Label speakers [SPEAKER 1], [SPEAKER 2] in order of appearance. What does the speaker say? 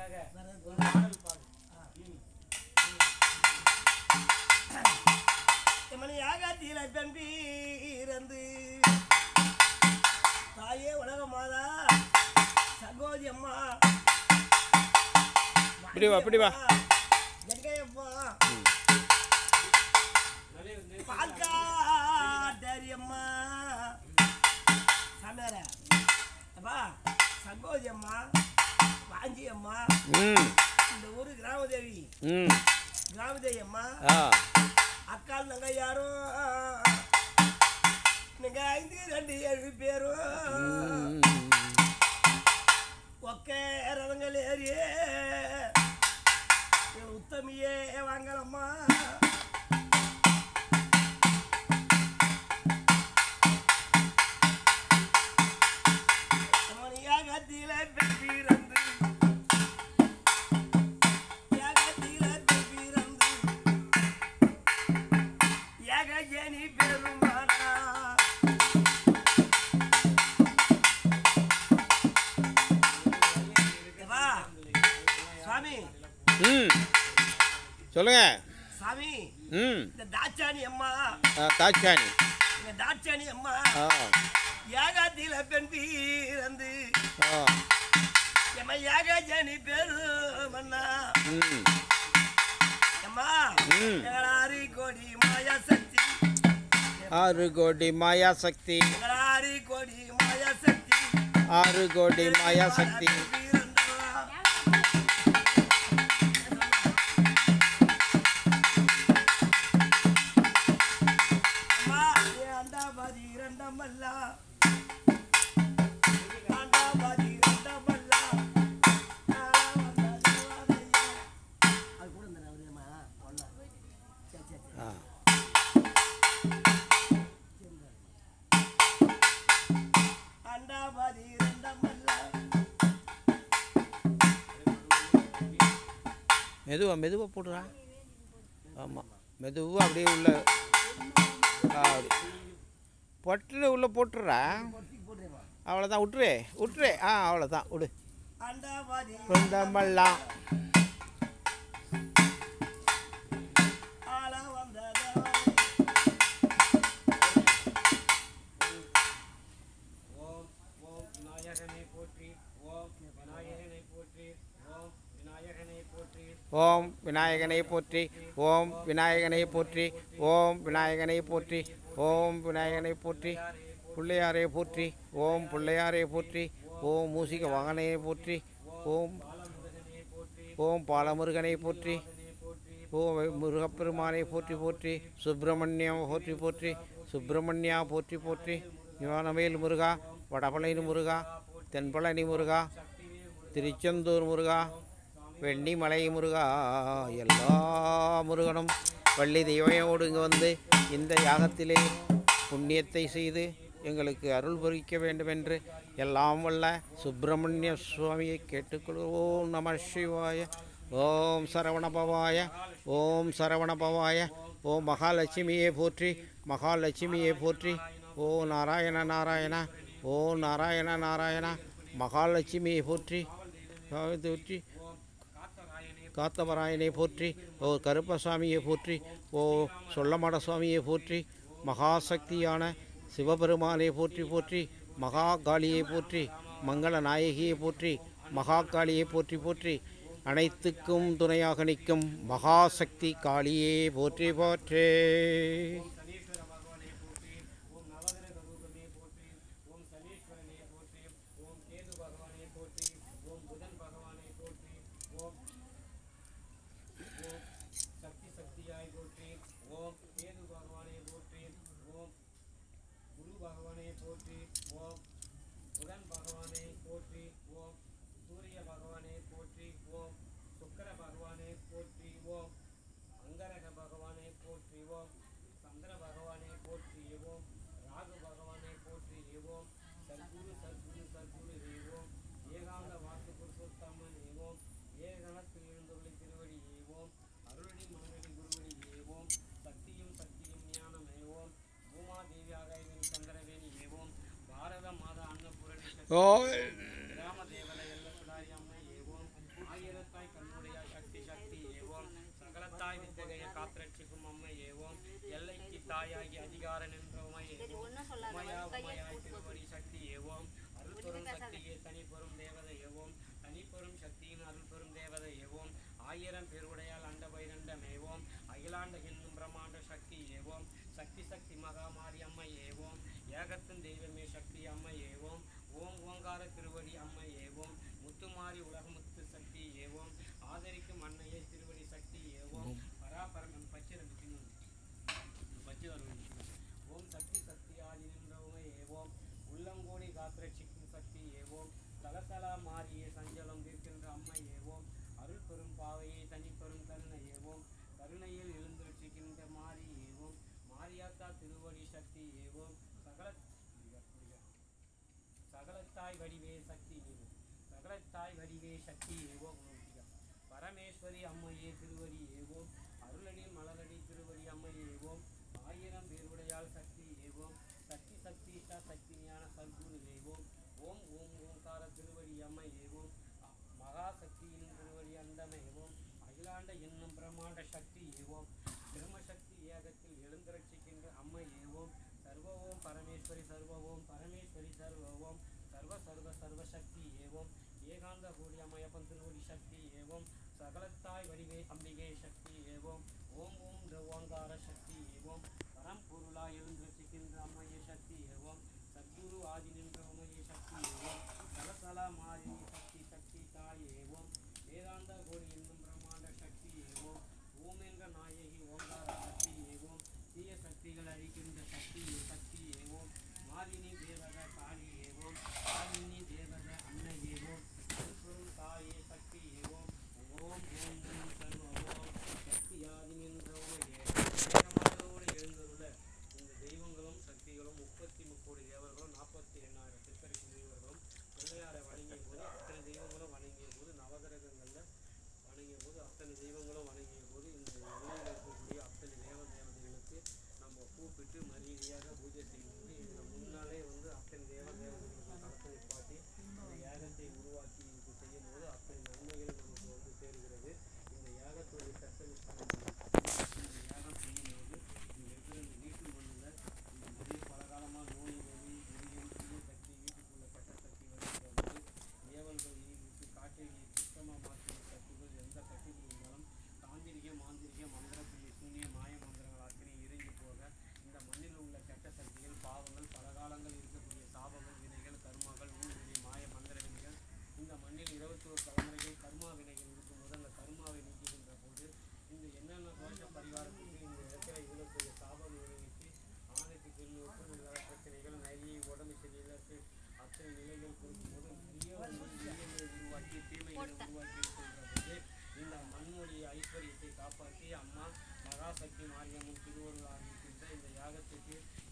[SPEAKER 1] ஒரு பாடல் பாடு
[SPEAKER 2] மணியாகத்தில பெண் பீரந்து தாயே உலக மாதா சகோதி அம்மா
[SPEAKER 3] இப்படி வா, இப்படி வா.
[SPEAKER 2] ஜெகையம்மா
[SPEAKER 1] நிறைய வந்து
[SPEAKER 2] பால்காட்டரி அம்மா சமேர அப்பா சகோதி அம்மா வாஞ்சி அம்மா
[SPEAKER 3] ம்
[SPEAKER 2] இந்த ஊரு கிராமதேவி
[SPEAKER 3] ம்
[SPEAKER 2] கிராமதேவி அம்மா
[SPEAKER 3] ஆ
[SPEAKER 2] அக்கால் நாங்க யாரும் நீங்க ஐந்து ரெண்டு ஏழு பேரும்
[SPEAKER 3] ம்.
[SPEAKER 2] ஒக்கே ரதங்கள் ஏறியே என் உத்தமியே வாங்கலம்மா யாகத்தில பிறந்து யாகத்தில பிறந்து யாகஜனி பெருமானா வா சாமி
[SPEAKER 3] ம் சொல்லுங்க
[SPEAKER 2] சாமி
[SPEAKER 3] ம்
[SPEAKER 2] இந்த தாட்சாணி அம்மா
[SPEAKER 3] ஆ, தாட்சாணி
[SPEAKER 2] இந்த தாட்சாணி அம்மா
[SPEAKER 3] ஆ
[SPEAKER 2] யாகத்தில பெண் பீரந்து
[SPEAKER 3] ஆ
[SPEAKER 2] எம்ம யாகஜனி பெருமண்ணா
[SPEAKER 3] ம்
[SPEAKER 2] அம்மா
[SPEAKER 3] ம்.
[SPEAKER 2] எங்களாரி கோடி மாயா சக்தி
[SPEAKER 3] ஆறு கோடி மாயா சக்தி
[SPEAKER 2] எங்களாரி கோடி மாயா சக்தி
[SPEAKER 3] ஆறு கோடி மாயா சக்தி ஆ
[SPEAKER 2] அண்டாபாதி ரெண்டமல்லா
[SPEAKER 3] மெதுவா மெதுவா போடுறா ஆமாம் மெதுவாக அப்படியே உள்ள ஆ, அப்படி பொட்டு உள்ள போட்டுடுறா அவ்வளோதான் விட்டுரு விட்டுரு ஆ அவ்வளோதான் விடு
[SPEAKER 2] அண்டாபாதி
[SPEAKER 3] சொந்தமெல்லாம்
[SPEAKER 2] ஆள வந்ததோ
[SPEAKER 1] ஓம் ஓம் விநாயகனை போற்றி ஓம் விநாயகனை போற்றி ஓம் விநாயகனை போற்றி
[SPEAKER 3] ஓம் விநாயகனை போற்றி ஓம் விநாயகனை போற்றி ஓம் விநாயகனை போற்றி ஓம் விநாயகனை போற்றி பிள்ளையாரை போற்றி ஓம் பிள்ளையாரை போற்றி ஓம் மூசிக வாகனையை போற்றி ஓம் ஓம் பாலமுருகனை போற்றி ஓம் முருகப்பெருமானை போற்றி போற்றி சுப்பிரமணியம் போற்றி போற்றி சுப்பிரமணியா போற்றி போற்றி ஞானவேல் முருகா வடபழனி முருகா தென்பழனி முருகா திருச்செந்தூர் முருகா வெண்ணிமலை முருகா எல்லா முருகனும் வள்ளி தெய்வயோடு இங்கே வந்து இந்த யாகத்திலே புண்ணியத்தை செய்து எங்களுக்கு அருள் புரிக்க வேண்டும் என்று எல்லாம் வல்ல சுப்பிரமணிய சுவாமியை கேட்டுக்கொள்வோம் நம சிவாய ஓம் சரவணபவாய ஓம் சரவணபவாய ஓம் மகாலட்சுமியை போற்றி மகாலட்சுமியை போற்றி ஓ நாராயண நாராயண ஓ நாராயண நாராயண மகாலட்சுமியை போற்றி போற்றி காத்தவராயனை போற்றி ஓ கருப்பசாமியை போற்றி ஓ சொல்லமட சுவாமியை போற்றி மகாசக்தியான சிவபெருமானை போற்றி போற்றி மகா காளியை போற்றி மங்கள நாயகியை போற்றி மகா காளியை போற்றி போற்றி அனைத்துக்கும் துணையாக நிற்கும் மகாசக்தி காளியே போற்றி போற்றே
[SPEAKER 1] சக்தி சக்தியாய் போற்றி ஓம் கேது பகவானை போற்றி ஓம் குரு பகவானை போற்றி ஓம் புதன் பகவானை போற்றி ஓம் சூரிய பகவானை போற்றி ஓம் சுக்கர பகவானை போற்றி ஓம் அங்கரக பகவானை போற்றி ஓம் சந்திர பகவானை போற்றி ஓம் ராகு பகவானை போற்றி ஓம் சத்குரு சத்குரு சத்குரு ஓம் ஏகாந்த வாக்கு புருஷோத்தமன் ஏவோம் ஏகணத்தில் எழுந்துள்ள திருவடி ஏவோம் அருளடி மனவடி குருவடி ஏவோம் சக்தியும் சக்தியும் ஞானம் ஏவோம் பூமாதேவியாக இவன் சந்திரவேணி ஏவோம் பாரத மாதா அன்னபூரணி சக்தி
[SPEAKER 3] ஓ
[SPEAKER 1] கிராம தேவதை எல்ல சுடாரி அம்மை ஏவோம் ஆயிர சகலத்தாய் வித்தகைய காத்திரட்சிக்கும் அம்மையே ஓம் எல்லைக்கு தாயாகி அதிகார நின்றமையே ஓம் உமையா உமையாய் திருவடி சக்தி ஏவோம் அருள்பெரும் சக்தியே தனிப்பெரும் தேவதை ஏவோம் தனிப்பெரும் சக்தியின் அருள்பெரும் தேவதை ஏவோம் ஆயிரம் பேருடையால் அண்ட வைரண்டமேவோம் அகிலாண்ட என்னும் பிரம்மாண்ட சக்தி ஏவோம் சக்தி சக்தி மகாமாரி அம்மை ஏவோம் ஏகத்தின் தெய்வமே சக்தி அம்மை ஏவோம் ஓம் ஓங்கார திருவடி அம்மை ஏவோம் முத்துமாரி உலகமுத்து சக்தி ஏவோம் ஆதரிக்கும் அன்னையே திருவடி சக்தி ஏவோம் பராபரமன் பச்சை ரெண்டு தின்னு பச்சை வருவது ஓம் சக்தி சக்தி ஆதி நின்றவமே ஏவோம் உள்ளங்கோடி காத்திரட்சிக்கும் சக்தி ஏவோம் தலசலா மாறியே சஞ்சலம் தீர்க்கின்ற அம்மை ஏவோம் அருள் பெரும் பாவையே தனிப்பெரும் கருணை ஏவோம் கருணையில் எழுந்தொழிக்கின்ற மாறி ஏவோம் மாரியாத்தா திருவடி சக்தி ஏவோம் சகல சகலத்தாய் வடிவே சக்தி ஏவோம் சகலத்தாய் வடிவே சக்தி ஏவோம் பரமேஸ்வரி அம்மையே திருவடி ஏவோம் அருளடி மலரடி திருவடி அம்மை ஏவோம் ஆயிரம் பேருடையால் சக்தி ஏவோம் சக்தி சக்தி ச சக்தி ஞான சர்க்குரு ஏவோம் ஓம் ஓம் ஓங்கார திருவடி அம்மை ஏவோம் அ- மகா சக்தியின் திருவடி அந்தம ஏவோம் அகிலாண்ட என்னும் பிரம்மாண்ட சக்தி ஏவோம் பிரம்மசக்தி ஏகத்தில் எழுந்தரட்சிக்கின்ற அம்மை ஏவோம் சர்வ ஓம் பரமேஸ்வரி சர்வ ஓம் பரமேஸ்வரி சர்வ ஓம் சர்வ சர்வ சர்வசக்தி ஏவோம் ஏகாந்த கூடி அம்மையப்பன் திருவடி சக்தி ஏவோம் சகலத்தாய் வடிவே அம்பிகை சக்தி ஏவோம் ஓம் ஓம் ஓங்கார சக்தி ஏவோம் பரம்பொருளாய் எழுந்திருக்கின்ற அம்மையை சக்தி ஏவோம் சத்குரு ஆதி நின்ற உமையை சக்தி ஏவோம் சலசலா மாறினி சக்தி சக்தி தாய் ஏவோம் வேதாந்த கோடி என்னும் பிரம்மாண்ட சக்தி ஏவோம் ஓம் என்ற நாயகி ஓங்கார சக்தி ஏவோம் தீய சக்திகள் அழிக்கின்ற சக்தி சக்தி ஏவோம் மாலினி தேவத காளி ஏவோம் மாலினி தேவத அன்னை ஏவோம் அருள்பெரும் தாயே சக்தி ஏவோம் ஓம் ஓம் ஓம் சர்வ ஓம் சக்தியாதி நின்றோமையே ஏகமானதோடு எழுந்தருள இந்த தெய்வங்களும் சக்திகளும் முப்பத்தி முக்கோடி தேவர்களும் நாற்பத்தி எண்ணாயிரம் திருப்பரிசு தெய்வர்களும் பிள்ளையாரை வணங்கிய போது அத்தனை தெய்வங்களும் வணங்கிய போது நவகிரகங்களில் வணங்கிய போது அத்தனை தெய்வங்களும் வணங்கிய போது இந்த எல்லையில் இருக்கக்கூடிய அத்தனை தேவ தேவதைகளுக்கு நம்ம கூப்பிட்டு மரியாதையாக பூஜை செய்யும்போது இதில் முன்னாலே வந்து அத்தனை தேவ தேவதைகளுக்கு தளத்தை பாட்டி இந்த யாகத்தை உருவாக்கி இது செய்யும் போது அத்தனை நன்மைகள் நமக்கு வந்து சேருகிறது இந்த யாகத்துடைய ஸ்பெஷலிஸ்டான இந்த யாகம் செய்யும்போது இங்கே இருக்கிற இந்த வீட்டு மண்ணில் இந்த நிறைய பல காலமாக நோய் நொடி எரியும் தீய சக்தி வீட்டுக்குள்ள கெட்ட சக்தி வருகிறது ஏவல்கள் ஈர்த்து காட்டேரியை சுத்தமாக மாற்றிய சக்திகள் எந்த சக்திகள் இருந்தாலும் தாந்திரிக மாந்திரிக மந்திரப்பிள்ளி சூன்ய மாய மந்திரங்கள் அத்தனை இறங்கி போக இந்த மண்ணில் உள்ள கெட்ட சக்திகள் பாவங்கள் பல காலங்கள் இருக்கக்கூடிய சாபங்கள் வினைகள் கர்மாக்கள் ஊழ்வினை மாய மந்திர வினைகள் இந்த மண்ணில் இருபத்தி ஒரு தலைமுறைகள் கர்மா வினைகள் இருக்கும்போது அந்த கர்மாவை நீக்குகின்ற போது இந்த என்னென்ன தோஷ பரிகாரத்துக்கு இந்த இடத்துல இவ்வளோ பெரிய சாபம் விளைவிச்சு ஆணைக்கு பெண்ணோட்டம் இல்லாத பிரச்சனைகள் நிறைய உடம்பு சரியில்லை அத்தனை நிலைகள் கொடுக்கும்போது நிறைய வந்து தீமைகளை உருவாக்கி தீமைகளை உருவாக்கி இருக்கின்ற போது இந்த மண்ணுடைய ஐஸ்வர்யத்தை காப்பாற்றி அம்மா மகாசக்தி மாரியம்மன் திருவருளாக இருக்கின்ற இந்த யாகத்துக்கு